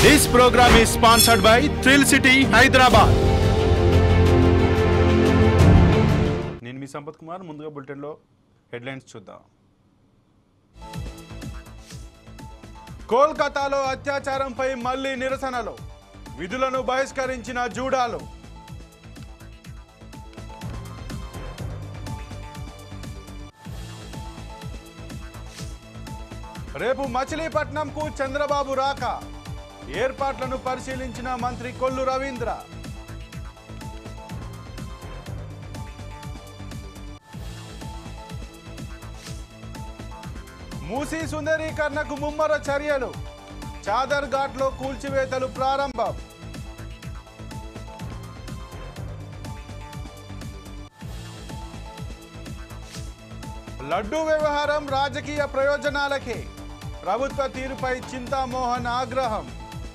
This program is sponsored by Thrill City, Hyderabad. నేను మీ సంపత్ కుమార్ ముందుగా బులెటిన్లో హెడ్లైన్స్ చూద్దాం కోల్కతాలో అత్యాచారంపై మళ్లీ నిరసనలు విధులను బహిష్కరించిన జూడాలు రేపు మచిలీపట్నంకు చంద్రబాబు రాక ఏర్పాట్లను పరిశీలించిన మంత్రి కొల్లు రవీంద్ర మూసీ సుందరీకరణకు ముమ్మర చర్యలు చాదర్ ఘాట్లో కూల్చివేతలు ప్రారంభం లడ్డూ వ్యవహారం రాజకీయ ప్రయోజనాలకే ప్రభుత్వ తీరుపై చింతామోహన్ ఆగ్రహం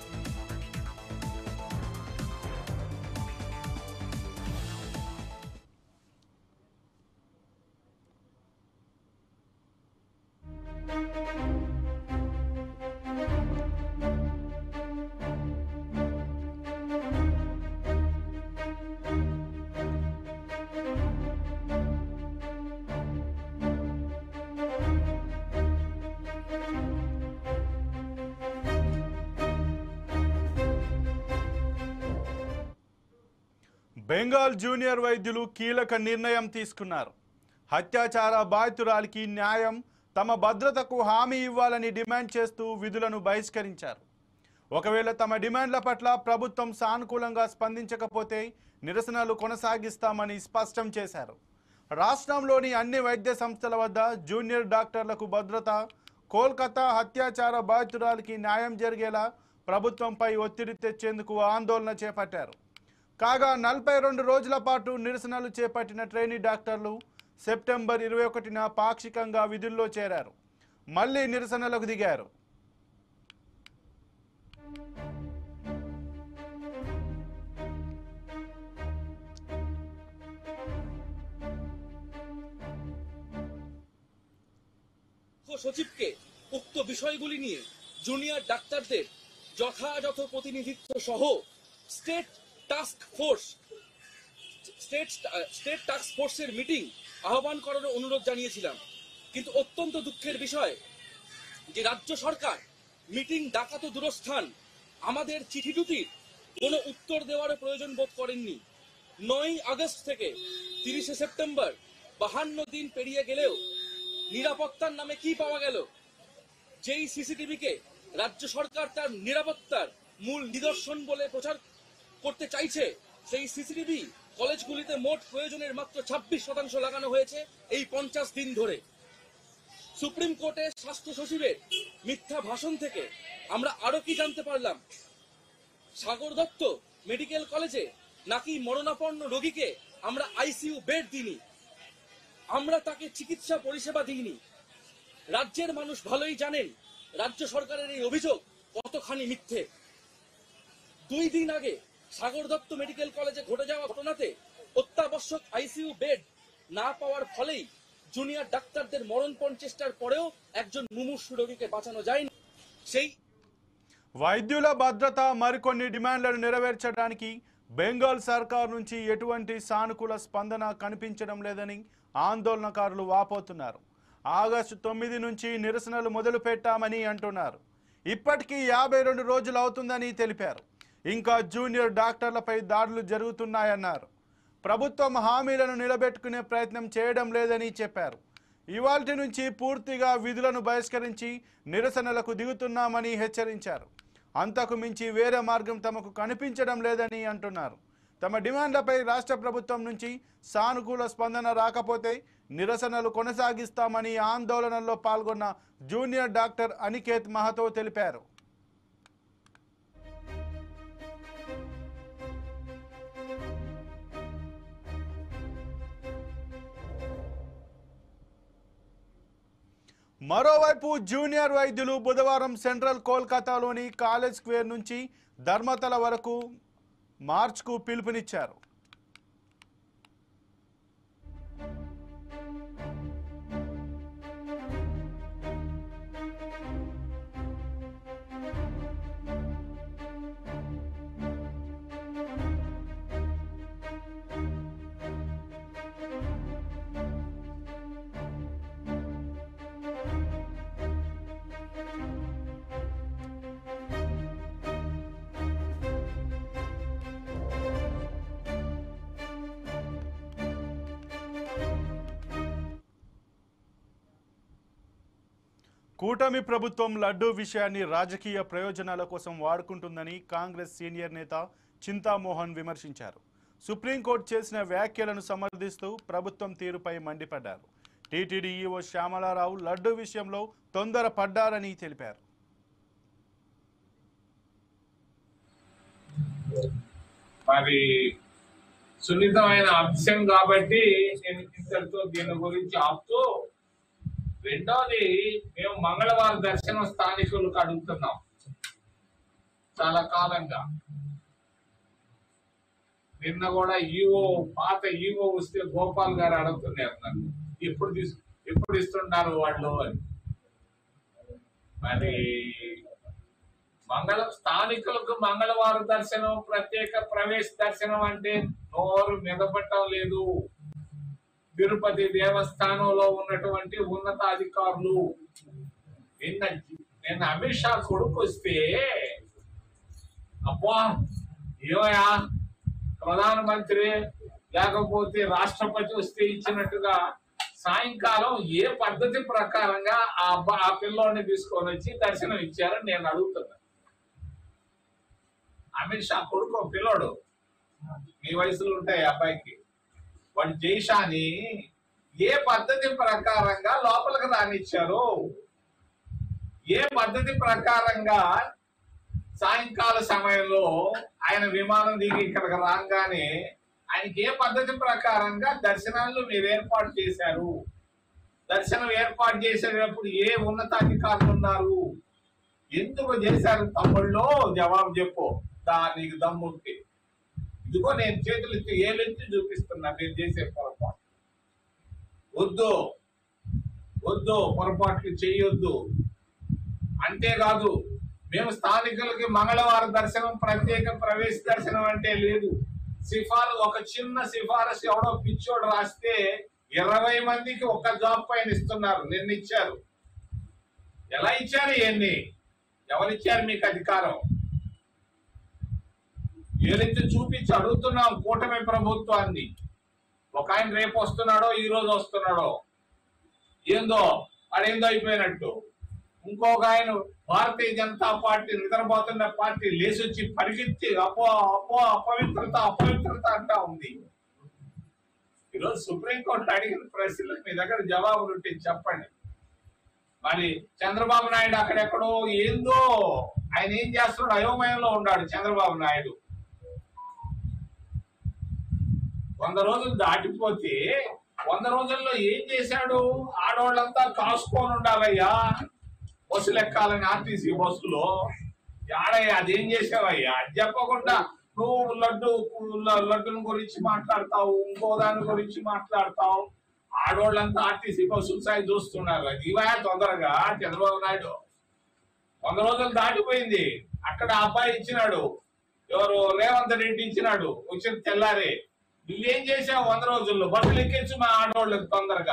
బెంగాల్ జూనియర్ వైద్యులు కీలక నిర్ణయం తీసుకున్నారు హత్యాచార బాధితురాలికి న్యాయం తమ భద్రతకు హామీ ఇవ్వాలని డిమాండ్ చేస్తూ విధులను బహిష్కరించారు ఒకవేళ తమ డిమాండ్ల పట్ల ప్రభుత్వం సానుకూలంగా స్పందించకపోతే నిరసనలు కొనసాగిస్తామని స్పష్టం చేశారు రాష్ట్రంలోని అన్ని వైద్య సంస్థల వద్ద జూనియర్ డాక్టర్లకు భద్రత కోల్కతా హత్యాచార బాధితురాలికి న్యాయం జరిగేలా ప్రభుత్వంపై ఒత్తిడి తెచ్చేందుకు ఆందోళన చేపట్టారు కాగా నలభై రెండు రోజుల పాటు నిరసనలు చేపట్టిన ట్రైనీ డాక్టర్లు సెప్టెంబర్ ఇరవై ఒకటిన పాక్షికంగా విధుల్లో చేరారు మళ్లీ నిరసనలకు దిగారు মুখ্য সচিবকে উক্ত বিষয়গুলি নিয়ে জুনিয়র ডাক্তারদের যথাযথ প্রতিনিধিত্ব সহ state task force state state task ফোর্সের মিটিং আহ্বান করার অনুরোধ জানিয়েছিলাম কিন্তু অত্যন্ত দুঃখের বিষয় যে রাজ্য সরকার মিটিং ডাকা তো দূরস্থান আমাদের চিঠি দুটির কোনো উত্তর দেওয়ারও প্রয়োজন বোধ করেননি নয় আগস্ট থেকে তিরিশে সেপ্টেম্বর বাহান্ন দিন পেরিয়ে গেলেও নিরাপত্তার নামে কি পাওয়া গেল যেই সিসিটিভিকে রাজ্য সরকার তার নিরাপত্তার মূল নিদর্শন বলে প্রচার করতে চাইছে সেই সিসিটিভি কলেজগুলিতে মোট প্রয়োজনের মাত্র ছাব্বিশ শতাংশ লাগানো হয়েছে এই পঞ্চাশ দিন ধরে সুপ্রিম কোর্টের স্বাস্থ্য সচিবের মিথ্যা ভাষণ থেকে আমরা আরো কি জানতে পারলাম সাগর দত্ত মেডিকেল কলেজে নাকি মরণাপন্ন রোগীকে আমরা আইসিইউ বেড দিইনি আমরা তাকে চিকিৎসা পরিষেবা দিইনি রাজ্যের মানুষ ভালোই জানেন রাজ্য সরকারের এই অভিযোগ কতখানি মিথ্যে দুই দিন আগে সাগর দত্ত মেডিকেল কলেজে ঘটে যাওয়া ঘটনাতে অত্যাবশ্যক আইসিইউ বেড না পাওয়ার ফলেই জুনিয়র ডাক্তারদের মরণপণ চেষ্টার পরেও একজন মুমূর্ষু রোগীকে বাঁচানো যায়নি সেই వైద్యుల భద్రత మరికొన్ని డిమాండ్లను నెరవేర్చడానికి బెంగాల్ సర్కార్ నుంచి ఎటువంటి సానుకూల స్పందన కనిపించడం లేదని ఆందోళనకారులు వాపోతున్నారు ఆగస్టు తొమ్మిది నుంచి నిరసనలు మొదలు పెట్టామని అంటున్నారు ఇప్పటికీ యాభై రెండు రోజులు అవుతుందని తెలిపారు ఇంకా జూనియర్ డాక్టర్లపై దాడులు జరుగుతున్నాయన్నారు ప్రభుత్వం హామీలను నిలబెట్టుకునే ప్రయత్నం చేయడం లేదని చెప్పారు ఇవాల్టి నుంచి పూర్తిగా విధులను బహిష్కరించి నిరసనలకు దిగుతున్నామని హెచ్చరించారు అంతకు మించి వేరే మార్గం తమకు కనిపించడం లేదని అంటున్నారు తమ డిమాండ్లపై రాష్ట్ర ప్రభుత్వం నుంచి సానుకూల స్పందన రాకపోతే నిరసనలు కొనసాగిస్తామని ఆందోళనలో పాల్గొన్న జూనియర్ డాక్టర్ అనికేత్ మహతో తెలిపారు మరోవైపు జూనియర్ వైద్యులు బుధవారం సెంట్రల్ కోల్కతాలోని కాలేజ్ స్క్వేర్ నుంచి ధర్మతల వరకు మార్చ్కు పిలుపునిచ్చారు కూటమి ప్రభుత్వం లడ్డూ విషయాన్ని రాజకీయ ప్రయోజనాల కోసం వాడుకుంటుందని కాంగ్రెస్ సీనియర్ నేత చింతామోహన్ విమర్శించారు సుప్రీంకోర్టు చేసిన వ్యాఖ్యలను సమర్థిస్తూ ప్రభుత్వం తీరుపై మండిపడ్డారు టీటీడీ ఈవో శ్యామలారావు లడ్డూ విషయంలో తొందరపడ్డారని తెలిపారు మరి సున్నితమైన అంశం కాబట్టి నేను ఇంతటితో దీని గురించి ఆపుతూ రెండోది మేము మంగళవారం దర్శనం స్థానికులకు అడుగుతున్నాం చాలా కాలంగా నిన్న కూడా ఈవో పాత ఈవో వస్తే గోపాల్ గారు అడుగుతున్నారు నన్ను ఎప్పుడు తీసు ఎప్పుడు ఇస్తున్నారు వాళ్ళు అని మరి మంగళ స్థానికులకు మంగళవారం దర్శనం ప్రత్యేక ప్రవేశ దర్శనం అంటే నోరు మెదపట్టం లేదు తిరుపతి దేవస్థానంలో ఉన్నటువంటి ఉన్నత అధికారులు నిన్న నిన్న అమిత్ షా కొడుకు వస్తే అబ్బా ఏమయ్యా ప్రధానమంత్రి లేకపోతే రాష్ట్రపతి వస్తే ఇచ్చినట్టుగా సాయంకాలం ఏ పద్ధతి ప్రకారంగా ఆ అబ్బా ఆ పిల్లోని తీసుకొని వచ్చి దర్శనం ఇచ్చారని నేను అడుగుతున్నా అమిత్ షా కొడుకు ఒక పిల్లోడు మీ వయసులో ఉంటాయి ఆ అబ్బాయికి వాడు జైషాని ఏ పద్ధతి ప్రకారంగా లోపలికి రానిచ్చారు ఏ పద్ధతి ప్రకారంగా సాయంకాల సమయంలో ఆయన విమానం దిగి ఇక్కడికి రాగానే ఆయనకి ఏ పద్ధతి ప్రకారంగా దర్శనాలు మీరు ఏర్పాటు చేశారు దర్శనం ఏర్పాటు చేసేటప్పుడు ఏ ఉన్నతాధికారులు ఉన్నారు ఎందుకు చేశారు తమ్ముళ్ళు జవాబు చెప్పు దా నీకు దమ్ముంటే ఇదిగో నేను చేతులు ఎత్తి ఏలెత్తి చూపిస్తున్నా మీరు చేసే పొరపాటు వద్దు వద్దు పొరపాట్లు చేయొద్దు అంతేకాదు మేము స్థానికులకి మంగళవారం దర్శనం ప్రత్యేక ప్రవేశ దర్శనం అంటే లేదు సిఫారు ఒక చిన్న సిఫారసు ఎవడో పిచ్చోడు రాస్తే ఇరవై మందికి ఒక జాబ్ పైన ఇస్తున్నారు నిన్న ఇచ్చారు ఎలా ఇచ్చారు ఇవన్నీ ఎవరిచ్చారు మీకు అధికారం ఏదైతే చూపించి అడుగుతున్నాం కూటమి ప్రభుత్వాన్ని ఒక ఆయన రేపు వస్తున్నాడో ఈ రోజు వస్తున్నాడో ఏందో అదేందో అయిపోయినట్టు ఇంకొక ఆయన భారతీయ జనతా పార్టీ నిద్రపోతున్న పార్టీ లేచొచ్చి పరిగెత్తి అపో అపో అపవిత్రత అపవిత్రత అంటా ఉంది ఈరోజు సుప్రీంకోర్టు అడిగిన ప్రశ్నలకు మీ దగ్గర జవాబులు ఉంటే చెప్పండి మరి చంద్రబాబు నాయుడు అక్కడెక్కడో ఏందో ఆయన ఏం చేస్తున్నాడు అయోమయంలో ఉన్నాడు చంద్రబాబు నాయుడు వంద రోజులు దాటిపోతే వంద రోజుల్లో ఏం చేశాడు ఆడవాళ్ళంతా కాసుకొని ఉండాలయ్యా బస్సులు ఎక్కాలని ఆర్టీసీ బస్సులో ఆడయ్యా అదేం చేసావయ్యా అది చెప్పకుండా నువ్వు లడ్డు ల- లడ్డుని గురించి మాట్లాడతావు ఇంకో దాని గురించి మాట్లాడతావు ఆడవాళ్ళంతా ఆర్టీసీ బస్సులు సాయి చూస్తున్నారు అది ఇవా తొందరగా చంద్రబాబు నాయుడు వంద రోజులు దాటిపోయింది అక్కడ ఆ అబ్బాయి ఇచ్చినాడు ఎవరు రేవంత్ రెడ్డి ఇచ్చినాడు వచ్చిన తెల్లారే నువ్వేం చేసావు వంద రోజుల్లో బస్సులు ఎక్కించు మా ఆడవాళ్ళకి తొందరగా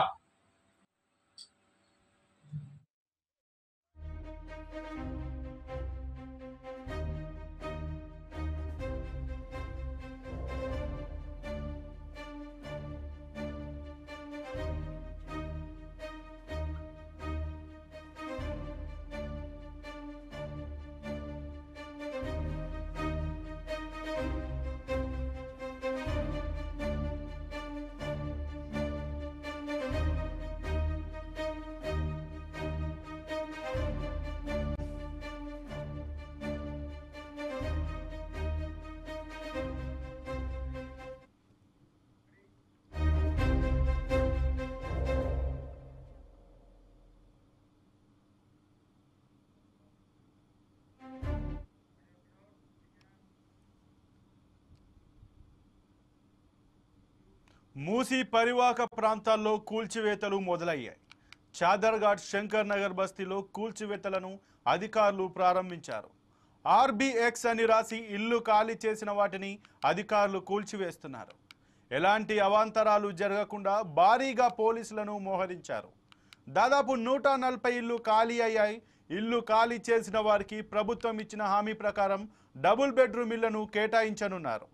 మూసీ పరివాహక ప్రాంతాల్లో కూల్చివేతలు మొదలయ్యాయి చాదర్ఘాట్ శంకర్ నగర్ బస్తీలో కూల్చివేతలను అధికారులు ప్రారంభించారు ఆర్బీఎక్స్ అని రాసి ఇల్లు ఖాళీ చేసిన వాటిని అధికారులు కూల్చివేస్తున్నారు ఎలాంటి అవాంతరాలు జరగకుండా భారీగా పోలీసులను మోహరించారు దాదాపు నూట నలభై ఇల్లు ఖాళీ అయ్యాయి ఇల్లు ఖాళీ చేసిన వారికి ప్రభుత్వం ఇచ్చిన హామీ ప్రకారం డబుల్ బెడ్రూమ్ ఇళ్లను కేటాయించనున్నారు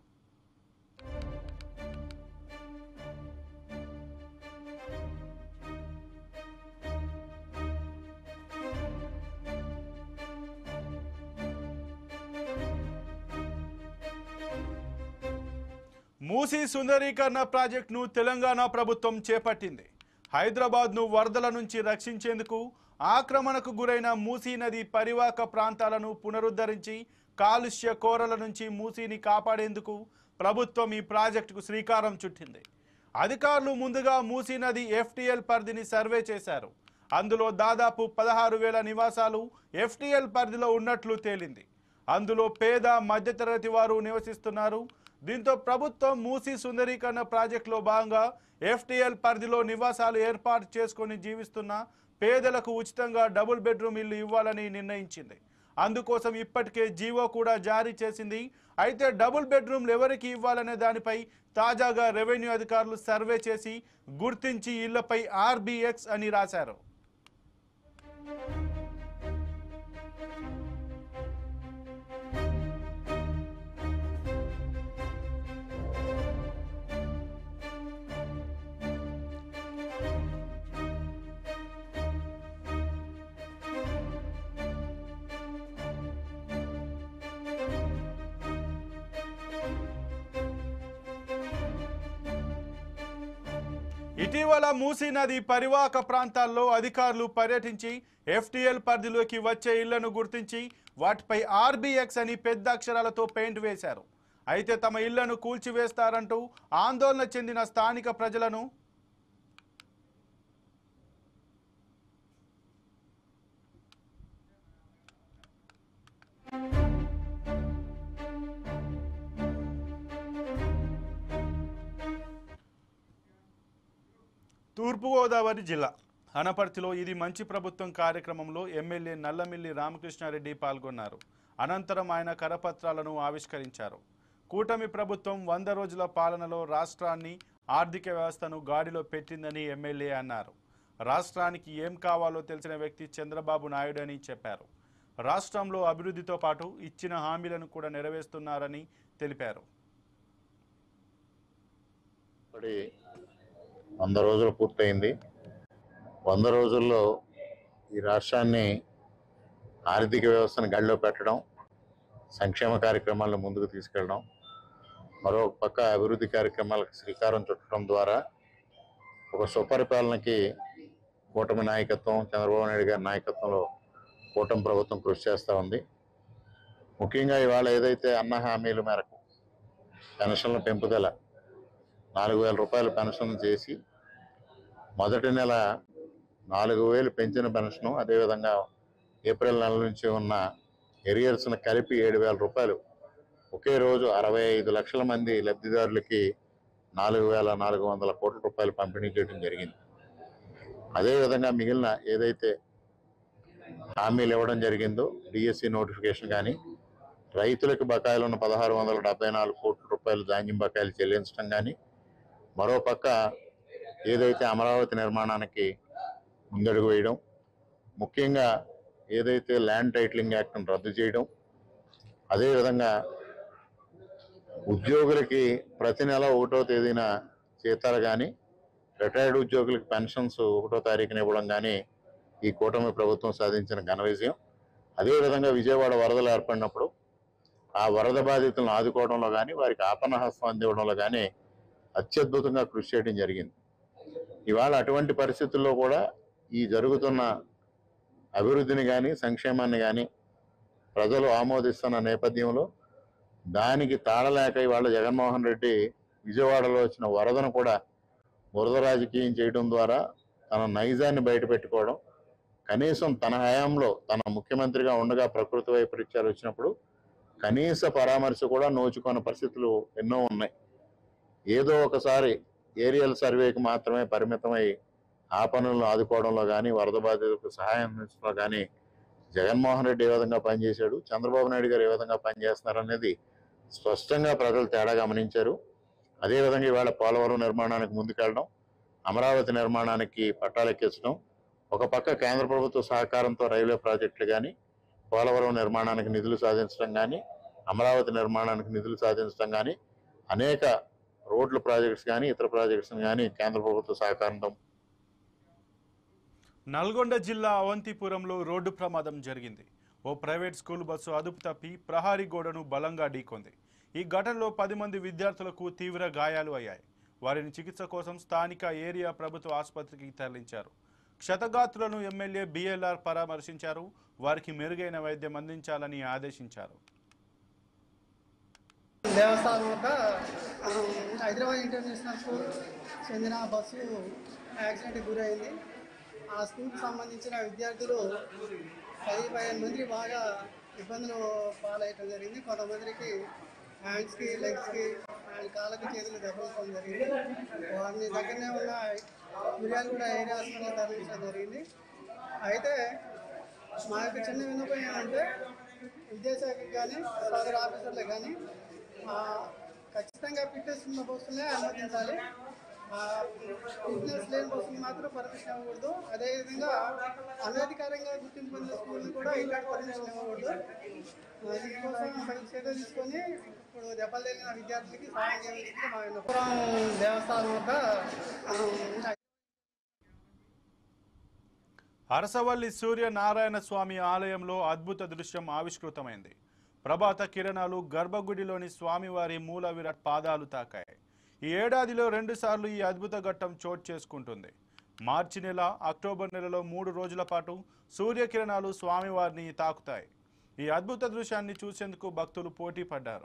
మూసీ సుందరీకరణ ప్రాజెక్టును తెలంగాణ ప్రభుత్వం చేపట్టింది హైదరాబాద్ను వరదల నుంచి రక్షించేందుకు ఆక్రమణకు గురైన మూసీ నది పరివాహక ప్రాంతాలను పునరుద్ధరించి కాలుష్య కోరల నుంచి మూసీని కాపాడేందుకు ప్రభుత్వం ఈ ప్రాజెక్టుకు శ్రీకారం చుట్టింది అధికారులు ముందుగా మూసీ నది ఎఫ్టీఎల్ పరిధిని సర్వే చేశారు అందులో దాదాపు పదహారు వేల నివాసాలు ఎఫ్టీఎల్ పరిధిలో ఉన్నట్లు తేలింది అందులో పేద మధ్యతరగతి వారు నివసిస్తున్నారు దీంతో ప్రభుత్వం మూసీ సుందరీకరణ ప్రాజెక్టులో భాగంగా ఎఫ్టీఎల్ పరిధిలో నివాసాలు ఏర్పాటు చేసుకొని జీవిస్తున్న పేదలకు ఉచితంగా డబుల్ బెడ్రూమ్ ఇల్లు ఇవ్వాలని నిర్ణయించింది అందుకోసం ఇప్పటికే జీవో కూడా జారీ చేసింది అయితే డబుల్ బెడ్రూమ్లు ఎవరికి ఇవ్వాలనే దానిపై తాజాగా రెవెన్యూ అధికారులు సర్వే చేసి గుర్తించి ఇళ్లపై ఆర్బీఎక్స్ అని రాశారు ఇటీవల మూసీ నది పరివాహక ప్రాంతాల్లో అధికారులు పర్యటించి ఎఫ్టీఎల్ పరిధిలోకి వచ్చే ఇళ్లను గుర్తించి వాటిపై ఆర్బీఎక్స్ అని పెద్ద అక్షరాలతో పెయింట్ వేశారు అయితే తమ ఇళ్లను కూల్చివేస్తారంటూ ఆందోళన చెందిన స్థానిక ప్రజలను తూర్పుగోదావరి జిల్లా అనపర్తిలో ఇది మంచి ప్రభుత్వం కార్యక్రమంలో ఎమ్మెల్యే నల్లమిల్లి రామకృష్ణారెడ్డి పాల్గొన్నారు అనంతరం ఆయన కరపత్రాలను ఆవిష్కరించారు కూటమి ప్రభుత్వం వంద రోజుల పాలనలో రాష్ట్రాన్ని ఆర్థిక వ్యవస్థను గాడిలో పెట్టిందని ఎమ్మెల్యే అన్నారు రాష్ట్రానికి ఏం కావాలో తెలిసిన వ్యక్తి చంద్రబాబు నాయుడు అని చెప్పారు రాష్ట్రంలో అభివృద్ధితో పాటు ఇచ్చిన హామీలను కూడా నెరవేరుస్తున్నారని తెలిపారు ఇప్పటి వంద రోజులు పూర్తయింది వంద రోజుల్లో ఈ రాష్ట్రాన్ని ఆర్థిక వ్యవస్థను గడిలో పెట్టడం సంక్షేమ కార్యక్రమాలను ముందుకు తీసుకెళ్ళడం మరో పక్క అభివృద్ధి కార్యక్రమాలకు శ్రీకారం చుట్టడం ద్వారా ఒక సుపరిపాలనకి కూటమి నాయకత్వం చంద్రబాబు నాయుడు గారి నాయకత్వంలో కూటమి ప్రభుత్వం కృషి చేస్తూ ఉంది ముఖ్యంగా ఇవాళ ఏదైతే అన్న హామీల మేరకు పెన్షన్ల పెంపుదల నాలుగు వేల రూపాయల పెన్షన్ చేసి మొదటి నెల నాలుగు వేలు పెంచిన పెన్షను అదేవిధంగా ఏప్రిల్ నెల నుంచి ఉన్న ఎరియర్స్ను కలిపి ఏడు వేల రూపాయలు ఒకే రోజు అరవై ఐదు లక్షల మంది లబ్ధిదారులకి నాలుగు వేల నాలుగు వందల కోట్ల రూపాయలు పంపిణీ చేయడం జరిగింది అదేవిధంగా మిగిలిన ఏదైతే హామీలు ఇవ్వడం జరిగిందో డిఎస్సి నోటిఫికేషన్ కానీ రైతులకు బకాయిలు ఉన్న పదహారు వందల డెబ్బై నాలుగు కోట్ల రూపాయలు ధాన్యం బకాయిలు చెల్లించడం కానీ మరోపక్క ఏదైతే అమరావతి నిర్మాణానికి ముందడుగు వేయడం ముఖ్యంగా ఏదైతే ల్యాండ్ టైటిలింగ్ యాక్ట్ను రద్దు చేయడం అదేవిధంగా ఉద్యోగులకి ప్రతి నెల ఒకటో తేదీన జీతాలు కానీ రిటైర్డ్ ఉద్యోగులకి పెన్షన్స్ ఒకటో తారీఖున ఇవ్వడం కానీ ఈ కూటమి ప్రభుత్వం సాధించిన ఘన విజయం అదేవిధంగా విజయవాడ వరదలు ఏర్పడినప్పుడు ఆ వరద బాధితులను ఆదుకోవడంలో కానీ వారికి ఆపన్న హస్తం అందివ్వడంలో కానీ అత్యద్భుతంగా కృషి చేయడం జరిగింది ఇవాళ అటువంటి పరిస్థితుల్లో కూడా ఈ జరుగుతున్న అభివృద్ధిని కానీ సంక్షేమాన్ని కానీ ప్రజలు ఆమోదిస్తున్న నేపథ్యంలో దానికి తాళలేక ఇవాళ జగన్మోహన్ రెడ్డి విజయవాడలో వచ్చిన వరదను కూడా బురద రాజకీయం చేయడం ద్వారా తన నైజాన్ని బయటపెట్టుకోవడం కనీసం తన హయాంలో తన ముఖ్యమంత్రిగా ఉండగా ప్రకృతి వైపరీత్యాలు వచ్చినప్పుడు కనీస పరామర్శ కూడా నోచుకున్న పరిస్థితులు ఎన్నో ఉన్నాయి ఏదో ఒకసారి ఏరియల్ సర్వేకి మాత్రమే పరిమితమై ఆ పనులను ఆదుకోవడంలో కానీ వరద బాధితులకు సహాయం అందించడంలో కానీ జగన్మోహన్ రెడ్డి ఏ విధంగా పనిచేశాడు చంద్రబాబు నాయుడు గారు ఏ విధంగా పనిచేస్తున్నారు అనేది స్పష్టంగా ప్రజలు తేడా గమనించారు అదేవిధంగా ఇవాళ పోలవరం నిర్మాణానికి ముందుకెళ్ళడం అమరావతి నిర్మాణానికి పట్టాలెక్కించడం ఒక పక్క కేంద్ర ప్రభుత్వ సహకారంతో రైల్వే ప్రాజెక్టులు కానీ పోలవరం నిర్మాణానికి నిధులు సాధించడం కానీ అమరావతి నిర్మాణానికి నిధులు సాధించడం కానీ అనేక రోడ్ల ప్రాజెక్ట్స్ కానీ ఇతర ప్రాజెక్ట్స్ కానీ కేంద్ర ప్రభుత్వ సహకారంతో నల్గొండ జిల్లా అవంతిపురంలో రోడ్డు ప్రమాదం జరిగింది ఓ ప్రైవేట్ స్కూల్ బస్సు అదుపు తప్పి ప్రహారీ గోడను బలంగా ఢీకొంది ఈ ఘటనలో పది మంది విద్యార్థులకు తీవ్ర గాయాలు అయ్యాయి వారిని చికిత్స కోసం స్థానిక ఏరియా ప్రభుత్వ ఆసుపత్రికి తరలించారు క్షతగాత్రులను ఎమ్మెల్యే బిఎల్ఆర్ పరామర్శించారు వారికి మెరుగైన వైద్యం అందించాలని ఆదేశించారు దేవస్థానం వద్ద ఆ, హైదరాబాద్ ఇంటర్నేషనల్ స్కూల్ చెందిన బస్సు యాక్సిడెంట్కి గురైంది ఆ స్కూల్కి సంబంధించిన విద్యార్థులు పది పదిహేను మంది బాగా ఇబ్బందులు పాలయ్యటం జరిగింది కొంతమందికి హ్యాండ్స్కి లెగ్స్కి అండ్ కాళ్ళకి చేతులు దెబ్బతడం జరిగింది వారిని దగ్గరనే ఉన్న మిర్యాలగూడ ఏరియా హాస్పిటల్ తరలించడం జరిగింది అయితే మా యొక్క చిన్న విన్నపం ఏమంటే విద్యాశాఖకి కానీ సదరు ఆఫీసర్లకు కానీ ఆ, ఖచ్చితంగా ఫిట్నెస్ ఉన్న బస్సులనే అనుమతించాలి ఫిట్నెస్ లేని బస్సులు మాత్రం పర్మిషన్ ఇవ్వకూడదు అదేవిధంగా అనధికారంగా గుర్తింపు పొందిన స్కూల్ని కూడా ఇలాంటి పర్మిషన్ ఇవ్వకూడదు ఆ, దీనికోసం తగిన చర్య తీసుకొని ఇప్పుడు దెబ్బలు తగిలిన విద్యార్థులకి సహాయం చేయాల్సింది మా విన్నపం దేవస్థానం వద్ద ఆ, అరసవల్లి సూర్యనారాయణ స్వామి ఆలయంలో అద్భుత దృశ్యం ఆవిష్కృతమైంది ప్రభాత కిరణాలు గర్భగుడిలోని స్వామివారి మూల విరాట్ పాదాలు తాకాయి ఈ ఏడాదిలో రెండుసార్లు ఈ అద్భుత ఘట్టం చోటు చేసుకుంటుంది మార్చి నెల అక్టోబర్ నెలలో మూడు రోజుల పాటు సూర్యకిరణాలు స్వామివారిని తాకుతాయి ఈ అద్భుత దృశ్యాన్ని చూసేందుకు భక్తులు పోటీ పడ్డారు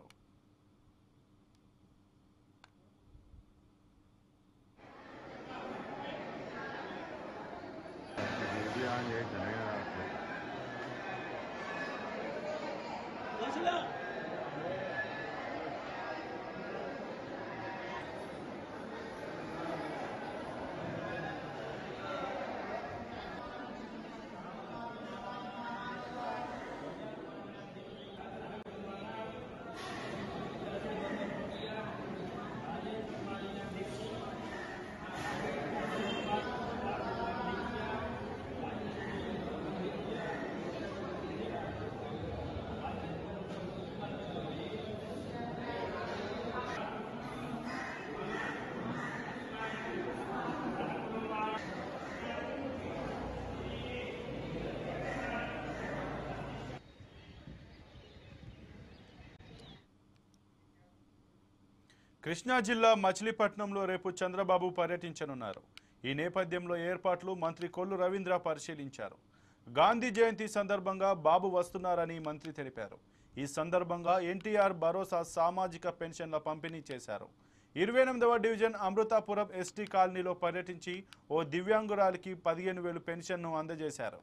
కృష్ణా జిల్లా మచిలీపట్నంలో రేపు చంద్రబాబు పర్యటించనున్నారు ఈ నేపథ్యంలో ఏర్పాట్లు మంత్రి కొల్లు రవీంద్ర పరిశీలించారు గాంధీ జయంతి సందర్భంగా బాబు వస్తున్నారని మంత్రి తెలిపారు ఈ సందర్భంగా ఎన్టీఆర్ భరోసా సామాజిక పెన్షన్ల పంపిణీ చేశారు ఇరవై ఎనిమిదవ డివిజన్ అమృతాపురం ఎస్టీ కాలనీలో పర్యటించి ఓ దివ్యాంగురాలికి పదిహేను వేలు పెన్షన్ను అందజేశారు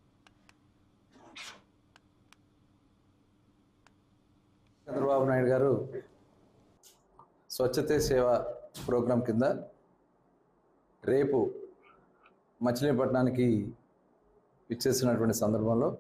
చంద్రబాబు నాయుడు గారు స్వచ్ఛతే సేవ ప్రోగ్రాం కింద రేపు మచిలీపట్నానికి ఇచ్చేసినటువంటి సందర్భంలో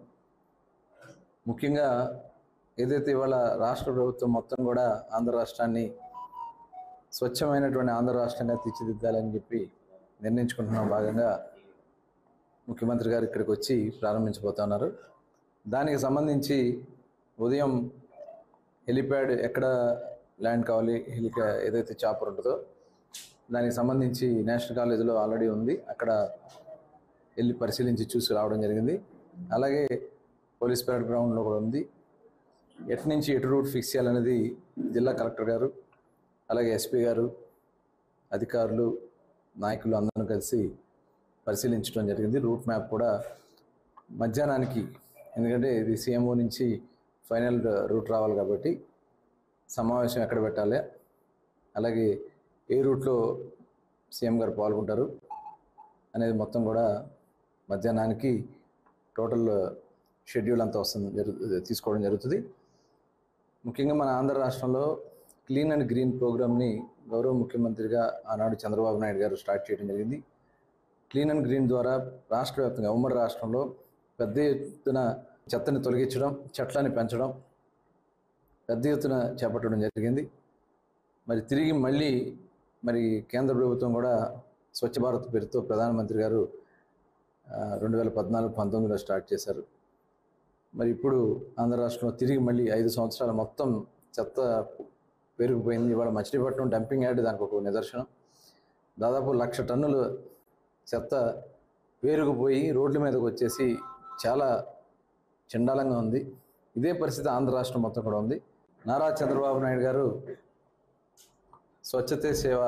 ముఖ్యంగా ఏదైతే ఇవాళ రాష్ట్ర ప్రభుత్వం మొత్తం కూడా ఆంధ్ర రాష్ట్రాన్ని స్వచ్ఛమైనటువంటి ఆంధ్ర రాష్ట్రంగా తీర్చిదిద్దాలని చెప్పి నిర్ణయించుకుంటున్న భాగంగా ముఖ్యమంత్రి గారు ఇక్కడికి వచ్చి ప్రారంభించబోతున్నారు దానికి సంబంధించి ఉదయం హెలిప్యాడ్ ఎక్కడ ల్యాండ్ కావాలి హెలికా ఏదైతే చాపర్ ఉంటుందో దానికి సంబంధించి నేషనల్ కాలేజీలో ఆల్రెడీ ఉంది అక్కడ వెళ్ళి పరిశీలించి చూసి రావడం జరిగింది అలాగే పోలీస్ పరేడ్ గ్రౌండ్లో కూడా ఉంది ఎటు నుంచి ఎటు రూట్ ఫిక్స్ చేయాలనేది జిల్లా కలెక్టర్ గారు అలాగే ఎస్పీ గారు అధికారులు నాయకులు అందరూ కలిసి పరిశీలించడం జరిగింది రూట్ మ్యాప్ కూడా మధ్యాహ్నానికి ఎందుకంటే ఇది సీఎంఓ నుంచి ఫైనల్ రూట్ రావాలి కాబట్టి సమావేశం ఎక్కడ పెట్టాలి అలాగే ఏ రూట్లో సీఎం గారు పాల్గొంటారు అనేది మొత్తం కూడా మధ్యాహ్నానికి టోటల్ షెడ్యూల్ అంతా వస్తుంది జరుగు తీసుకోవడం జరుగుతుంది ముఖ్యంగా మన ఆంధ్ర రాష్ట్రంలో క్లీన్ అండ్ గ్రీన్ ప్రోగ్రామ్ని గౌరవ ముఖ్యమంత్రిగా ఆనాడు చంద్రబాబు నాయుడు గారు స్టార్ట్ చేయడం జరిగింది క్లీన్ అండ్ గ్రీన్ ద్వారా రాష్ట్ర వ్యాప్తంగా ఉమ్మడి రాష్ట్రంలో పెద్ద ఎత్తున చెత్తని తొలగించడం చెట్లని పెంచడం పెద్ద ఎత్తున చేపట్టడం జరిగింది మరి తిరిగి మళ్ళీ మరి కేంద్ర ప్రభుత్వం కూడా స్వచ్ఛ భారత్ పేరుతో ప్రధానమంత్రి గారు రెండు వేల పద్నాలుగు పంతొమ్మిదిలో స్టార్ట్ చేశారు మరి ఇప్పుడు ఆంధ్ర రాష్ట్రంలో తిరిగి మళ్ళీ ఐదు సంవత్సరాల మొత్తం చెత్త పెరిగిపోయింది ఇవాళ మచిలీపట్నం డంపింగ్ యార్డ్ దానికి ఒక నిదర్శనం దాదాపు లక్ష టన్నులు చెత్త పేరుకుపోయి రోడ్ల మీదకి వచ్చేసి చాలా చండాలంగా ఉంది ఇదే పరిస్థితి ఆంధ్ర రాష్ట్రం మొత్తం కూడా ఉంది నారా చంద్రబాబు నాయుడు గారు స్వచ్ఛతే సేవ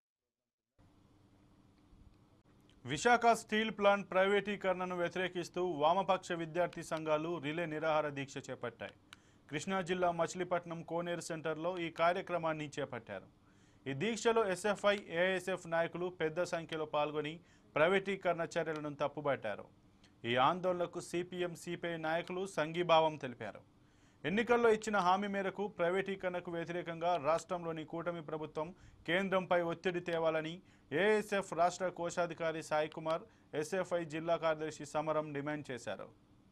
విశాఖ స్టీల్ ప్లాంట్ ప్రైవేటీకరణను వ్యతిరేకిస్తూ వామపక్ష విద్యార్థి సంఘాలు రిలే నిరాహార దీక్ష చేపట్టాయి కృష్ణా జిల్లా మచిలీపట్నం కోనేరు సెంటర్లో ఈ కార్యక్రమాన్ని చేపట్టారు ఈ దీక్షలో ఎస్ఎఫ్ఐ ఏఎస్ఎఫ్ నాయకులు పెద్ద సంఖ్యలో పాల్గొని ప్రైవేటీకరణ చర్యలను తప్పుబట్టారు ఈ ఆందోళనకు సిపిఎం సిపిఐ నాయకులు సంఘీభావం తెలిపారు ఎన్నికల్లో ఇచ్చిన హామీ మేరకు ప్రైవేటీకరణకు వ్యతిరేకంగా రాష్ట్రంలోని కూటమి ప్రభుత్వం కేంద్రంపై ఒత్తిడి తేవాలని ఏఎస్ఎఫ్ రాష్ట్ర కోశాధికారి సాయి కుమార్ ఎస్ఎఫ్ఐ జిల్లా కార్యదర్శి సమరం డిమాండ్ చేశారు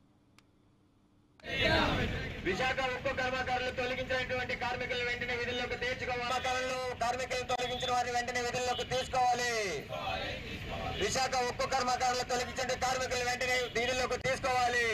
విశాఖ ఉక్కు కర్మాగారులు తొలగించినటువంటి కార్మికులను వెంటనే విధుల్లోకి తీర్చుకోవాలి కార్మికులను తొలగించిన వారిని వెంటనే విధుల్లోకి తీసుకోవాలి విశాఖ ఉక్కు కర్మాగారులు తొలగించిన కార్మికులను వెంటనే విధుల్లోకి తీసుకోవాలి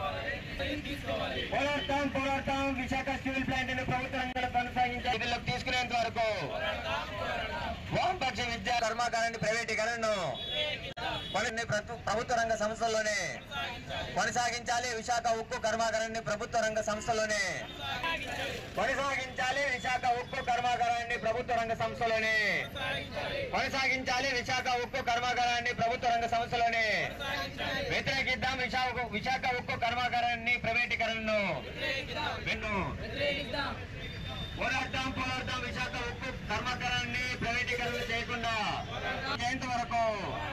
పోరాటం పోరాటం విశాఖ స్టీల్ ప్లాంట్ ని ప్రభుత్వ రంగంలో కొనసాగించే విధుల్లోకి తీసుకునేంత వరకు వామపక్ష విద్యా కర్మాగారాన్ని ప్రైవేటీకరణను కొన్ని ప్రభు- ప్రభుత్వ రంగ సంస్థల్లోనే కొనసాగించాలి విశాఖ ఉక్కు కర్మాగారాన్ని ప్రభుత్వ రంగ సంస్థలోనే కొనసాగించాలి విశాఖ ఉక్కు కర్మాగారాన్ని ప్రభుత్వ రంగ సంస్థలోనే కొనసాగించాలి విశాఖ ఉక్కు కర్మాగారాన్ని ప్రభుత్వ రంగ సంస్థలోనే వ్యతిరేకిద్దాం విశాఖ విశాఖ ఉక్కు కర్మాగారాన్ని ప్రైవేటీకరణను విన్ను పోరాడతాం పోరాడతాం విశాఖ ఉక్కు కర్మాగారాన్ని ప్రైవేటీకరణ చేయకుండా చేయంత వరకు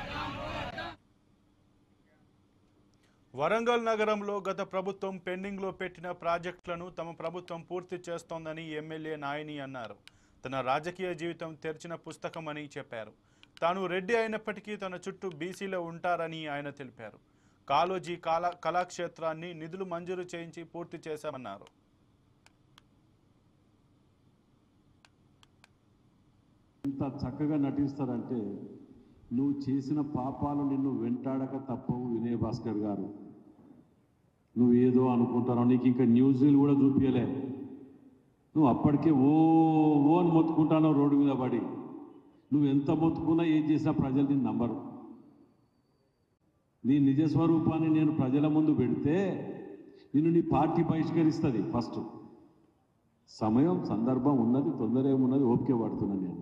వరంగల్ నగరంలో గత ప్రభుత్వం పెండింగ్లో పెట్టిన ప్రాజెక్టులను తమ ప్రభుత్వం పూర్తి చేస్తోందని ఎమ్మెల్యే నాయని అన్నారు తన రాజకీయ జీవితం తెరిచిన పుస్తకమని చెప్పారు తాను రెడ్డి అయినప్పటికీ తన చుట్టూ బీసీలో ఉంటారని ఆయన తెలిపారు కాలోజీ కళా కళాక్షేత్రాన్ని నిధులు మంజూరు చేయించి పూర్తి చేశామన్నారు ఎంత చక్కగా నటిస్తారంటే నువ్వు చేసిన పాపాలు నిన్ను వెంటాడక తప్పవు వినయ్ భాస్కర్ గారు నువ్వు ఏదో అనుకుంటావు నీకు ఇంకా న్యూస్లు కూడా చూపించలే నువ్వు అప్పటికే ఓ ఓ అని మొత్తుకుంటానో రోడ్డు మీద పడి నువ్వు ఎంత మొత్తుకున్నా ఏం చేసినా ప్రజలు నిన్ను నమ్మరు నీ నిజ స్వరూపాన్ని నేను ప్రజల ముందు పెడితే నిన్ను నీ పార్టీ బహిష్కరిస్తుంది ఫస్ట్ సమయం సందర్భం ఉన్నది తొందర ఏమున్నది ఓపిక పడుతున్నా నేను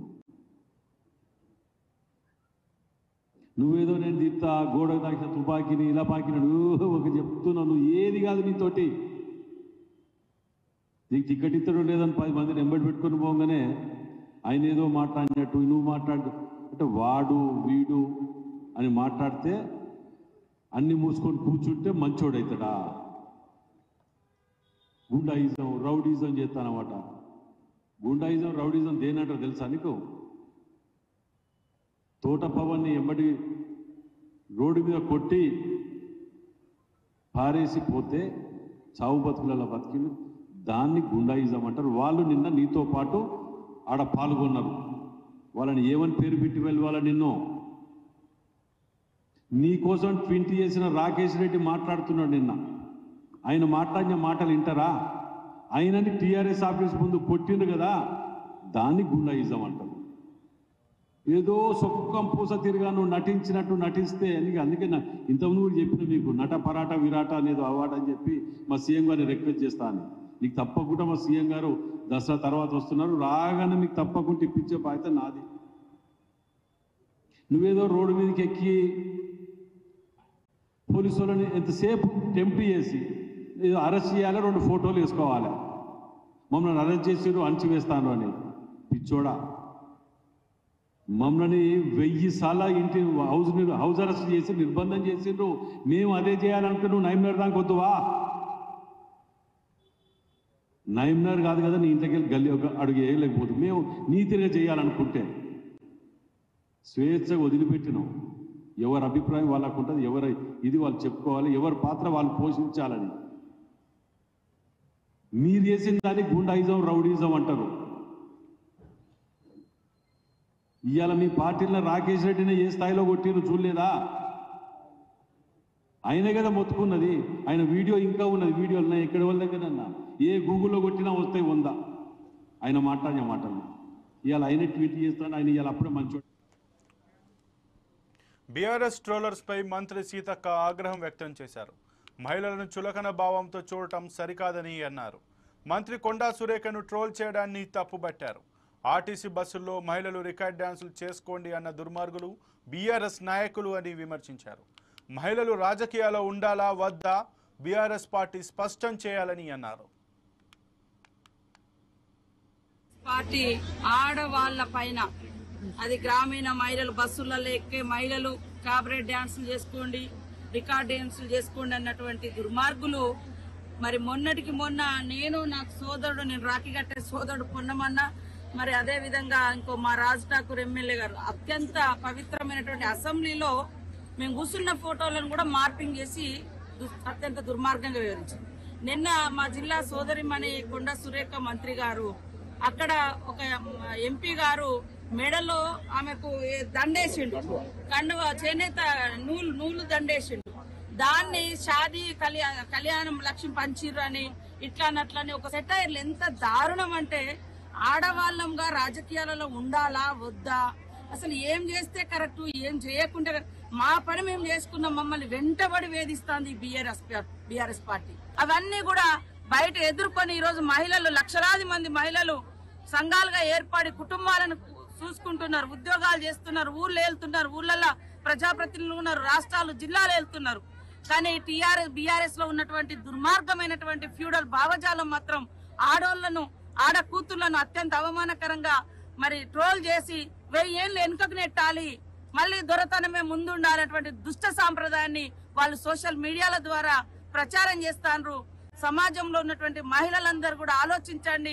నువ్వేదో నేను తీస్తా గోడ తాకిన తుపాకీని ఇలా పాకినాడు ఒక చెప్తున్నావు నువ్వు ఏది కాదు నీతోటి నీకు టికెట్ ఇస్తాడు లేదని పది మందిని ఎంబడి పెట్టుకొని పోగానే ఆయన ఏదో మాట్లాడినట్టు నువ్వు మాట్లాడు అంటే వాడు వీడు అని మాట్లాడితే అన్ని మూసుకొని కూర్చుంటే మంచోడవుతాడా గుండాయిజం రౌడీజం చేస్తానమాట గుండాయిజం రౌడీజం దేనంటారు తెలుసా నీకు తోట పవన్ని ఎమ్మడి రోడ్డు మీద కొట్టి పారేసి పోతే చావు బతుకులలో బతికింది దాన్ని గుండాయిజం అంటారు వాళ్ళు నిన్న నీతో పాటు ఆడ పాల్గొన్నారు వాళ్ళని ఏమని పేరు పెట్టి వెళ్ళాల నిన్ను నీ కోసం ట్వింటీ చేసిన రాకేష్ రెడ్డి మాట్లాడుతున్నాడు నిన్న ఆయన మాట్లాడిన మాటలు వింటారా ఆయనని టీఆర్ఎస్ ఆఫీస్ ముందు కొట్టిండు కదా దాన్ని గుండాయిజం అంటారు ఏదో సొక్కం పూస తిరిగా నువ్వు నటించినట్టు నటిస్తే నీకు అందుకే నా ఇంతకుముందు కూడా చెప్పిన మీకు నట పరాట విరాట అనేది అవార్డు అని చెప్పి మా సీఎం గారిని రిక్వెస్ట్ చేస్తాను నీకు తప్పకుండా మా సీఎం గారు దసరా తర్వాత వస్తున్నారు రాగానే మీకు తప్పకుండా ఇప్పించే బాధ్యత నాది నువ్వేదో రోడ్డు మీదకి ఎక్కి పోలీసు వాళ్ళని ఎంతసేపు టెంప్ట్ చేసి ఏదో అరెస్ట్ చేయాలి రెండు ఫోటోలు వేసుకోవాలి మమ్మల్ని అరెస్ట్ చేసిరు అణచివేస్తాను అని పిచ్చోడా మమ్మల్ని వెయ్యి సార్లు ఇంటి హౌస్ ని- హౌస్ అరెస్ట్ చేసి నిర్బంధం చేసిండ్రు మేము అదే చేయాలనుకుంటే నువ్వు నైమ్నర్ దాకా వద్దువా నైమ్నర్ కాదు కదా నీ ఇంటికి వెళ్ళి గల్లీ ఒక అడుగు వేయలేకపోతుంది మేము నీతిగా చేయాలనుకుంటే స్వేచ్ఛగా వదిలిపెట్టినాం ఎవరి అభిప్రాయం వాళ్ళకు ఉంటుంది ఎవరి ఇది వాళ్ళు చెప్పుకోవాలి ఎవరి పాత్ర వాళ్ళు పోషించాలని మీరు చేసిన దాన్ని గుండాయిజం రౌడీజం అంటారు ఇవాళ మీ పార్టీలో రాకేష్ రెడ్డిని ఏ స్థాయిలో కొట్టిరు చూడలేదా ఆయనే కదా మొత్తుకున్నది ఆయన వీడియో ఇంకా ఉన్నది వీడియోలు ఉన్నాయి ఎక్కడ వాళ్ళ దగ్గరన్నా ఏ గూగుల్లో కొట్టినా వస్తాయి ఉందా ఆయన మాట్లాడిన మాటలు ఇవాళ ఆయన ట్వీట్ చేస్తాడు ఆయన ఇవాళ అప్పుడే మంచోడు బీఆర్ఎస్ ట్రోలర్స్పై మంత్రి సీతక్క ఆగ్రహం వ్యక్తం చేశారు మహిళలను చులకన భావంతో చూడటం సరికాదని అన్నారు మంత్రి కొండా సురేఖను ట్రోల్ చేయడాన్ని తప్పుబట్టారు ఆర్టీసీ బస్సుల్లో మహిళలు రికార్డ్ డ్యాన్సులు చేసుకోండి అన్న దుర్మార్గులు బీఆర్ఎస్ నాయకులు అని విమర్శించారు మహిళలు రాజకీయాల్లో ఉండాలా వద్దా బీఆర్ఎస్ పార్టీ స్పష్టం చేయాలని అన్నారు పార్టీ ఆడవాళ్ళ పైన అది గ్రామీణ మహిళలు బస్సులలో ఎక్కే మహిళలు కాబరేట్ డ్యాన్సులు చేసుకోండి రికార్డ్ డ్యాన్సులు చేసుకోండి అన్నటువంటి దుర్మార్గులు మరి మొన్నటికి మొన్న నేను నాకు సోదరుడు నేను రాఖీ కట్టే సోదరుడు పొన్నమన్న మరి అదే విధంగా ఇంకో మా రాజ్ ఠాకూర్ ఎమ్మెల్యే గారు అత్యంత పవిత్రమైనటువంటి అసెంబ్లీలో మేము కూర్చున్న ఫోటోలను కూడా మార్పింగ్ చేసి దు- అత్యంత దుర్మార్గంగా వివరించారు నిన్న మా జిల్లా సోదరిమణి కొండ సురేఖ మంత్రి గారు అక్కడ ఒక ఎంపీ గారు మెడలో ఆమెకు ఏ దండేసిండు కండువ చేనేత నూలు నూలు దండేసిండు దాన్ని షాదీ కళ్యాణ కళ్యాణం లక్ష్యం పంచిర్రు అని ఇట్లా అన్నట్లని ఒక సెటైర్లు ఎంత దారుణం అంటే ఆడవాళ్ళంగా రాజకీయాలలో ఉండాలా వద్దా అసలు ఏం చేస్తే కరెక్ట్ ఏం చేయకుండా correct. మా పని మేము చేసుకున్నాం మమ్మల్ని వెంటబడి వేధిస్తాంది బీఆర్ఎస్ బీఆర్ఎస్ పార్టీ అవన్నీ కూడా బయట ఎదుర్కొని ఈ రోజు మహిళలు లక్షలాది మంది మహిళలు సంఘాలుగా ఏర్పడి కుటుంబాలను చూసుకుంటున్నారు ఉద్యోగాలు చేస్తున్నారు ఊర్లు వెళ్తున్నారు ఊర్లలో ప్రజాప్రతినిధులు ఉన్నారు రాష్ట్రాలు జిల్లాలు వెళ్తున్నారు కానీ టీఆర్ఎస్ బీఆర్ఎస్ లో ఉన్నటువంటి దుర్మార్గమైనటువంటి ఫ్యూడల్ భావజాలం మాత్రం ఆడోళ్లను ఆడ కూతుళ్లను అత్యంత అవమానకరంగా మరి ట్రోల్ చేసి వెయ్యి ఏళ్ళు వెనుకకు నెట్టాలి మళ్ళీ దొరతనమే ముందుండాలన్నటువంటి దుష్ట సాంప్రదాయాన్ని వాళ్ళు సోషల్ మీడియాల ద్వారా ప్రచారం చేస్తాండ్రు సమాజంలో ఉన్నటువంటి మహిళలందరూ కూడా ఆలోచించండి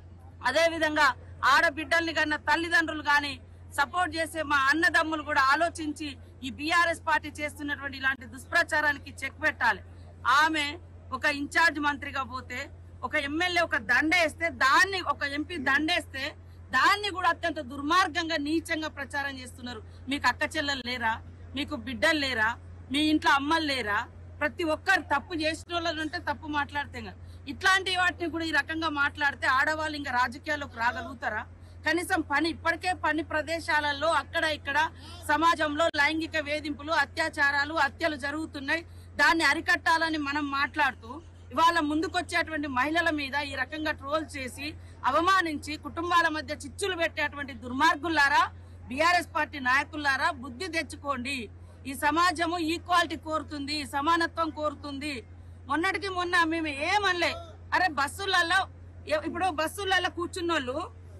అదే విధంగా ఆడబిడ్డల్ని కన్నా తల్లిదండ్రులు కానీ సపోర్ట్ చేసే మా అన్నదమ్ములు కూడా ఆలోచించి ఈ బీఆర్ఎస్ పార్టీ చేస్తున్నటువంటి ఇలాంటి దుష్ప్రచారానికి చెక్ పెట్టాలి ఆమె ఒక ఇన్ఛార్జ్ మంత్రిగా పోతే ఒక ఎమ్మెల్యే ఒక దండేస్తే దాన్ని ఒక ఎంపీ దండేస్తే దాన్ని కూడా అత్యంత దుర్మార్గంగా నీచంగా ప్రచారం చేస్తున్నారు మీకు అక్క చెల్లెలు లేరా మీకు బిడ్డలు లేరా మీ ఇంట్లో అమ్మలు లేరా ప్రతి ఒక్కరు తప్పు చేసిన వాళ్ళు ఉంటే తప్పు మాట్లాడితే ఇంకా. ఇట్లాంటి వాటిని కూడా ఈ రకంగా మాట్లాడితే ఆడవాళ్ళు ఇంకా రాజకీయాల్లోకి రాగలుగుతారా కనీసం పని ఇప్పటికే పని ప్రదేశాలలో అక్కడ ఇక్కడ సమాజంలో లైంగిక వేధింపులు అత్యాచారాలు హత్యలు జరుగుతున్నాయి దాన్ని అరికట్టాలని మనం మాట్లాడుతూ ఇవాళ ముందుకొచ్చేటువంటి మహిళల మీద ఈ రకంగా ట్రోల్ చేసి అవమానించి కుటుంబాల మధ్య చిచ్చులు పెట్టేటువంటి దుర్మార్గులారా బీఆర్ఎస్ పార్టీ నాయకులారా బుద్ధి తెచ్చుకోండి ఈ సమాజము ఈక్వాలిటీ కోరుతుంది సమానత్వం కోరుతుంది మొన్నటికి మొన్న మేము ఏమనలే అరే బస్సులలో ఎ- ఇప్పుడు బస్సులలో కూర్చున్న వాళ్ళు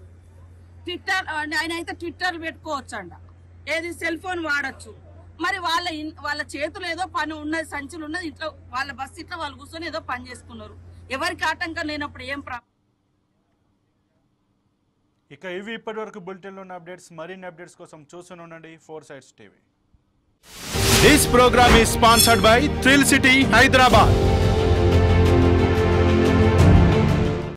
ట్విట్టర్ ఆయన అయితే ట్విట్టర్ పెట్టుకోవచ్చు అంట ఏది సెల్ ఫోన్ వాడచ్చు మరి వాళ్ళ ఇన్- వాళ్ళ చేతులు ఏదో పని ఉన్నది సంచులు ఉన్నది ఇట్లా వాళ్ళ బస్సు ఇట్లా వాళ్ళు కూర్చొని ఏదో పని చేసుకున్నారు ఎవరికి ఆటంకం లేనప్పుడు ఏం ప్రా ఇక ఇవి ఇప్పటివరకు బులెటిన్లో ఉన్న అప్డేట్స్ మరిన్ని అప్డేట్స్ కోసం చూస్తూనే ఉండండి four sides TV this programme is sponsored by Thrill City, Hyderabad.